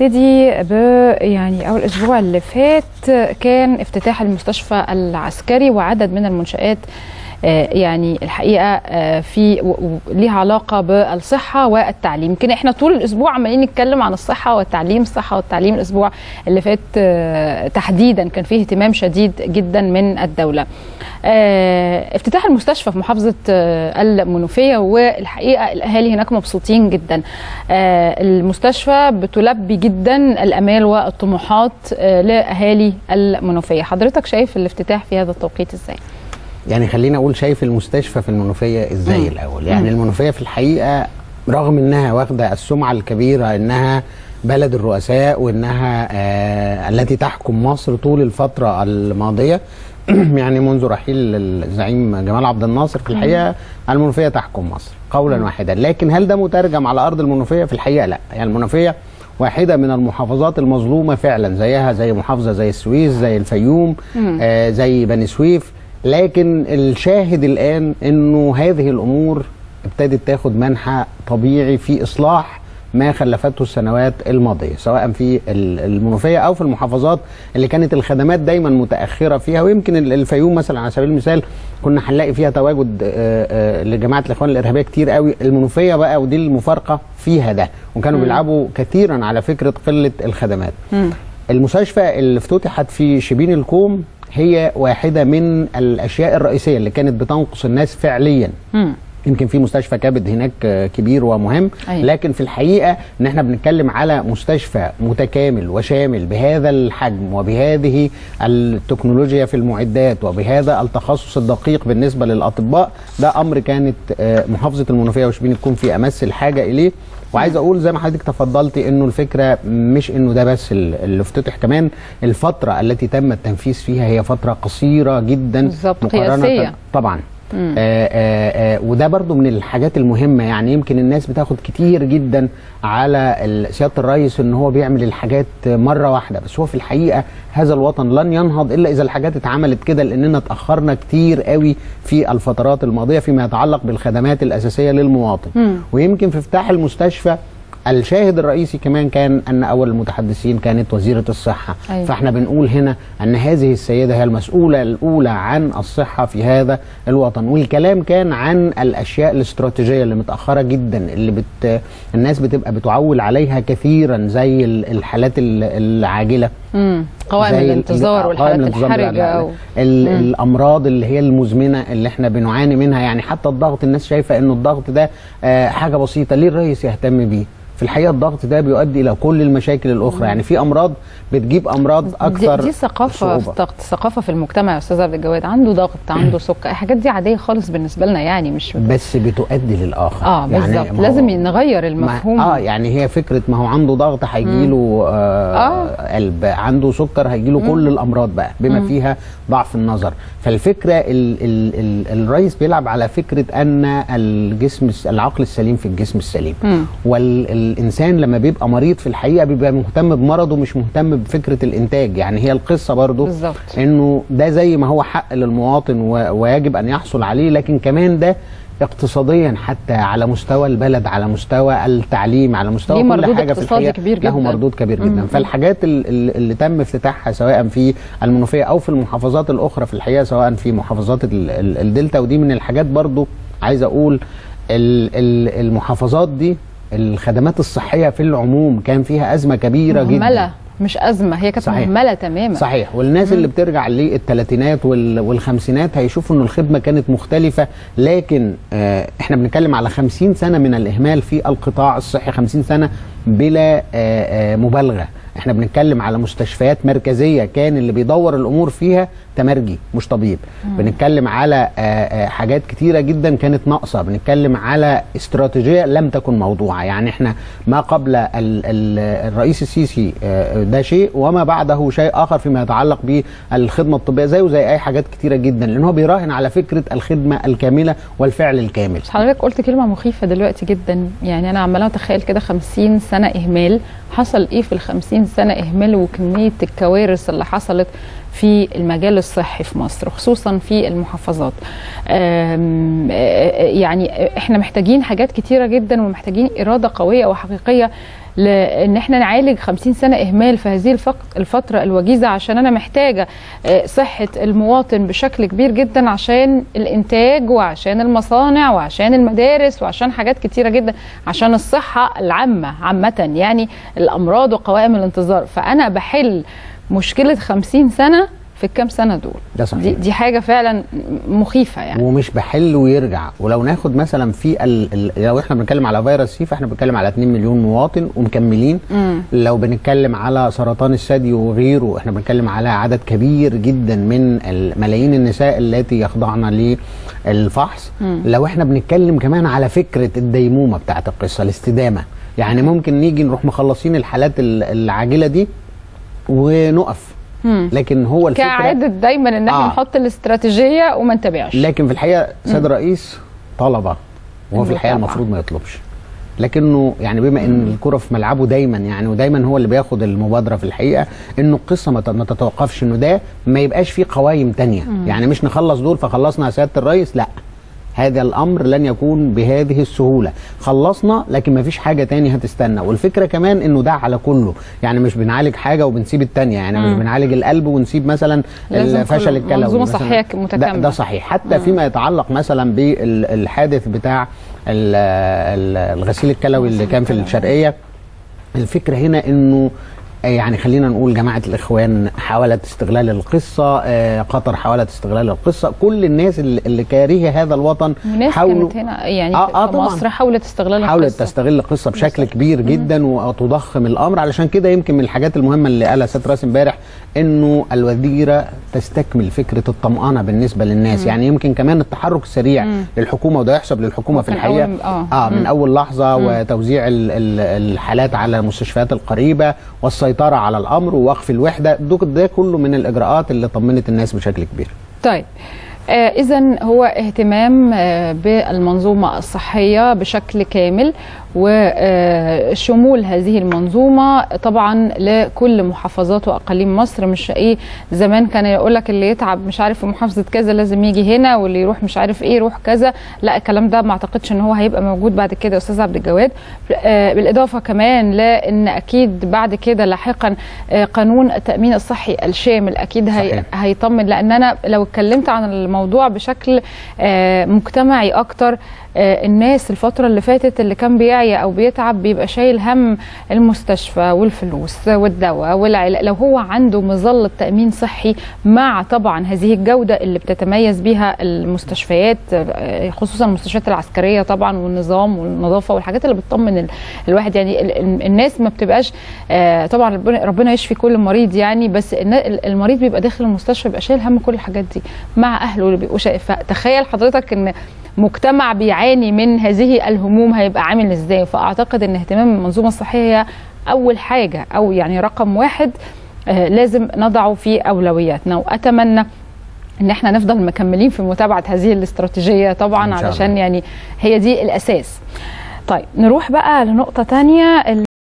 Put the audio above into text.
نبتدي ب يعني اول اسبوع اللي فات كان افتتاح المستشفى العسكري وعدد من المنشآت آه، يعني الحقيقه آه، في و- و- ليها علاقه بالصحه والتعليم يمكن احنا طول الاسبوع عمالين نتكلم عن الصحه والتعليم الصحه والتعليم الاسبوع اللي فات آه، تحديدا كان فيه اهتمام شديد جدا من الدوله آه، افتتاح المستشفى في محافظه آه، المنوفيه والحقيقه الاهالي هناك مبسوطين جدا آه، المستشفى بتلبي جدا الامال والطموحات آه، لاهالي المنوفيه حضرتك شايف الافتتاح في هذا التوقيت ازاي يعني خلينا اقول شايف المستشفى في المنوفيه ازاي مم. الاول يعني مم. المنوفيه في الحقيقه رغم انها واخده السمعه الكبيره انها بلد الرؤساء وانها آه التي تحكم مصر طول الفتره الماضيه يعني منذ رحيل الزعيم جمال عبد الناصر في الحقيقه المنوفيه تحكم مصر قولا واحدا لكن هل ده مترجم على ارض المنوفيه في الحقيقه لا يعني المنوفيه واحدة من المحافظات المظلومة فعلا زيها زي محافظة زي السويس زي الفيوم آه زي بني سويف لكن الشاهد الآن أنه هذه الأمور ابتدت تاخد منحى طبيعي في إصلاح ما خلفته السنوات الماضية سواء في ال- المنوفية أو في المحافظات اللي كانت الخدمات دايما متأخرة فيها ويمكن ال- الفيوم مثلا على سبيل المثال كنا هنلاقي فيها تواجد آه، آه، لجماعة الإخوان الإرهابية كتير قوي المنوفية بقى ودي المفارقة فيها ده وكانوا بيلعبوا كثيرا على فكرة قلة الخدمات المستشفى اللي افتتحت في شبين الكوم هي واحدة من الأشياء الرئيسية اللي كانت بتنقص الناس فعليا مم. يمكن في مستشفى كبد هناك آه، كبير ومهم أيوة. لكن في الحقيقه ان احنا بنتكلم على مستشفى متكامل وشامل بهذا الحجم وبهذه التكنولوجيا في المعدات وبهذا التخصص الدقيق بالنسبه للاطباء ده امر كانت آه، محافظه المنوفيه وشبين تكون في امس الحاجه اليه وعايز اقول زي ما حضرتك تفضلتي انه الفكره مش انه ده بس ال- اللي افتتح كمان الفتره التي تم التنفيذ فيها هي فتره قصيره جدا بالظبط، مقارنة- قياسية. طبعا آه آه آه وده برضو من الحاجات المهمة يعني يمكن الناس بتاخد كتير جدا على ال- سيادة الرئيس ان هو بيعمل الحاجات مرة واحدة بس هو في الحقيقة هذا الوطن لن ينهض الا اذا الحاجات اتعملت كده لاننا اتأخرنا كتير قوي في الفترات الماضية فيما يتعلق بالخدمات الاساسية للمواطن مم. ويمكن في افتتاح المستشفى الشاهد الرئيسي كمان كان ان اول المتحدثين كانت وزيره الصحه أيوة. فاحنا بنقول هنا ان هذه السيده هي المسؤوله الاولى عن الصحه في هذا الوطن والكلام كان عن الاشياء الاستراتيجيه اللي متاخره جدا اللي بت الناس بتبقى بتعول عليها كثيرا زي ال- الحالات ال- العاجله مم. قوائم زي ال- الانتظار قوائم والحالات الانتظار الحرجه لا- أو ال- الامراض اللي هي المزمنه اللي احنا بنعاني منها يعني حتى الضغط الناس شايفه انه الضغط ده آه، حاجه بسيطه ليه الرئيس يهتم بيه في الحقيقه الضغط ده بيؤدي الى كل المشاكل الاخرى يعني في امراض بتجيب امراض اكثر دي, دي ثقافه صعوبة. ثق- ثقافه في المجتمع يا استاذ عبد الجواد عنده ضغط عنده سكر الحاجات دي عاديه خالص بالنسبه لنا يعني مش بس بتؤدي للاخر اه بالظبط ما هو- لازم نغير المفهوم ما اه يعني هي فكره ما هو عنده ضغط هيجيله آه, آه. آه قلب عنده سكر هيجيله كل الامراض بقى بما فيها ضعف النظر فالفكره ال ال ال الرئيس بيلعب على فكره ان الجسم الس- العقل السليم في الجسم السليم مم. والانسان لما بيبقى مريض في الحقيقه بيبقى مهتم بمرضه مش مهتم بفكره الانتاج يعني هي القصه برضو بالظبط. انه ده زي ما هو حق للمواطن و- ويجب ان يحصل عليه لكن كمان ده اقتصاديا حتى على مستوى البلد على مستوى التعليم على مستوى ليه كل مردود حاجه في اقتصادي الحقيقه كبير له جداً. مردود كبير جدا فالحاجات ال- ال- اللي تم افتتاحها سواء في المنوفيه او في المحافظات الاخرى في الحقيقه سواء في محافظات ال- ال- الدلتا ودي من الحاجات برضو عايز اقول ال- ال- المحافظات دي الخدمات الصحيه في العموم كان فيها ازمه كبيره جدا مهمله مش ازمه هي كانت صحيح. مهمله تماما صحيح والناس اللي بترجع للثلاثينات وال- والخمسينات هيشوفوا ان الخدمه كانت مختلفه لكن آه احنا بنتكلم على 50 سنه من الاهمال في القطاع الصحي 50 سنه بلا آه آه مبالغه احنا بنتكلم على مستشفيات مركزيه كان اللي بيدور الامور فيها تمرجي مش طبيب بنتكلم على آه آه حاجات كتيره جدا كانت ناقصه بنتكلم على استراتيجيه لم تكن موضوعه يعني احنا ما قبل ال ال الرئيس السيسي آه ده شيء وما بعده شيء اخر فيما يتعلق بالخدمه الطبيه زيه زي اي حاجات كتيره جدا لان هو بيراهن على فكره الخدمه الكامله والفعل الكامل بس حضرتك قلت كلمه مخيفه دلوقتي جدا يعني انا عماله اتخيل كده 50 سنه اهمال حصل ايه في ال 50 سنه اهمال وكميه الكوارث اللي حصلت في المجال الصحي في مصر خصوصا في المحافظات آم، آه، يعني احنا محتاجين حاجات كتيره جدا ومحتاجين اراده قويه وحقيقيه لان احنا نعالج 50 سنه اهمال في هذه الفق- الفتره الوجيزه عشان انا محتاجه آه، صحه المواطن بشكل كبير جدا عشان الانتاج وعشان المصانع وعشان المدارس وعشان حاجات كتيره جدا عشان الصحه العامه عامه يعني الامراض وقوائم الانتظار فانا بحل مشكله 50 سنه في الكام سنه دول ده صحيح. دي, دي حاجه فعلا مخيفه يعني ومش بحل ويرجع ولو ناخد مثلا في ال... ال... لو احنا بنتكلم على فيروس سي فاحنا بنتكلم على 2 مليون مواطن ومكملين مم. لو بنتكلم على سرطان الثدي وغيره احنا بنتكلم على عدد كبير جدا من ال- ملايين النساء التي يخضعن للفحص لو احنا بنتكلم كمان على فكره الديمومه بتاعت القصه الاستدامه يعني ممكن نيجي نروح مخلصين الحالات ال- العاجله دي ونقف مم. لكن هو الفكره كعادة دايما ان احنا آه. نحط الاستراتيجيه وما نتابعش لكن في الحقيقه سيد الرئيس طلبه وهو في الحقيقه المتابعة. المفروض ما يطلبش لكنه يعني بما ان الكره في ملعبه دايما يعني ودايما هو اللي بياخد المبادره في الحقيقه انه القصه ما ت- ما تتوقفش انه ده ما يبقاش فيه قوايم تانية يعني مش نخلص دول فخلصنا يا سياده الرئيس لا هذا الامر لن يكون بهذه السهوله خلصنا لكن ما فيش حاجه تاني هتستنى والفكره كمان انه ده على كله يعني مش بنعالج حاجه وبنسيب التانية يعني مش بنعالج القلب ونسيب مثلا لازم فشل كل الكلوي منظومة مثلاً. صحية ده, متكاملة. ده صحيح حتى فيما يتعلق مثلا بالحادث بتاع ال- ال- الغسيل الكلوي اللي كان في الشرقيه الفكره هنا انه يعني خلينا نقول جماعه الاخوان حاولت استغلال القصه آه، قطر حاولت استغلال القصه كل الناس اللي اللي كارهه هذا الوطن وناس كانت هنا يعني آه، آه، في طبعاً. مصر حاولت استغلال حاولت القصة. تستغل القصه بشكل كبير جدا وتضخم الامر علشان كده يمكن من الحاجات المهمه اللي قالها سيد راس امبارح انه الوزيره تستكمل فكره الطمانه بالنسبه للناس يعني يمكن كمان التحرك السريع للحكومه وده يحسب للحكومه في وكان الحقيقه أول- آه. اه من اول لحظه وتوزيع ال- ال- الحالات على المستشفيات القريبه والسيطره على الامر ووقف الوحده ده ده كله من الاجراءات اللي طمنت الناس بشكل كبير طيب آه اذا هو اهتمام آه بالمنظومه الصحيه بشكل كامل وشمول هذه المنظومه طبعا لكل محافظات واقاليم مصر مش ايه زمان كان يقول لك اللي يتعب مش عارف في محافظه كذا لازم يجي هنا واللي يروح مش عارف ايه يروح كذا لا الكلام ده ما اعتقدش ان هو هيبقى موجود بعد كده يا استاذ عبد الجواد آه بالاضافه كمان لان اكيد بعد كده لاحقا آه قانون التامين الصحي الشامل اكيد هي صحيح. هيطمن لان انا لو اتكلمت عن الموضوع بشكل آه، مجتمعي اكتر آه، الناس الفتره اللي فاتت اللي كان بيعيا او بيتعب بيبقى شايل هم المستشفى والفلوس والدواء والعلاج لو هو عنده مظله تامين صحي مع طبعا هذه الجوده اللي بتتميز بها المستشفيات آه، خصوصا المستشفيات العسكريه طبعا والنظام والنظافه والحاجات اللي بتطمن ال- الواحد يعني ال- ال- الناس ما بتبقاش آه، طبعا ربنا ربنا يشفي كل مريض يعني بس النا- ال- المريض بيبقى داخل المستشفى بيبقى شايل هم كل الحاجات دي مع اهله اللي بيبقوا شايف فتخيل حضرتك ان مجتمع بيعاني من هذه الهموم هيبقى عامل ازاي فاعتقد ان اهتمام المنظومه الصحيه هي اول حاجه او يعني رقم واحد آه، لازم نضعه في اولوياتنا واتمنى ان احنا نفضل مكملين في متابعه هذه الاستراتيجيه طبعا إن شاء علشان الله. يعني هي دي الاساس طيب نروح بقى لنقطه تانية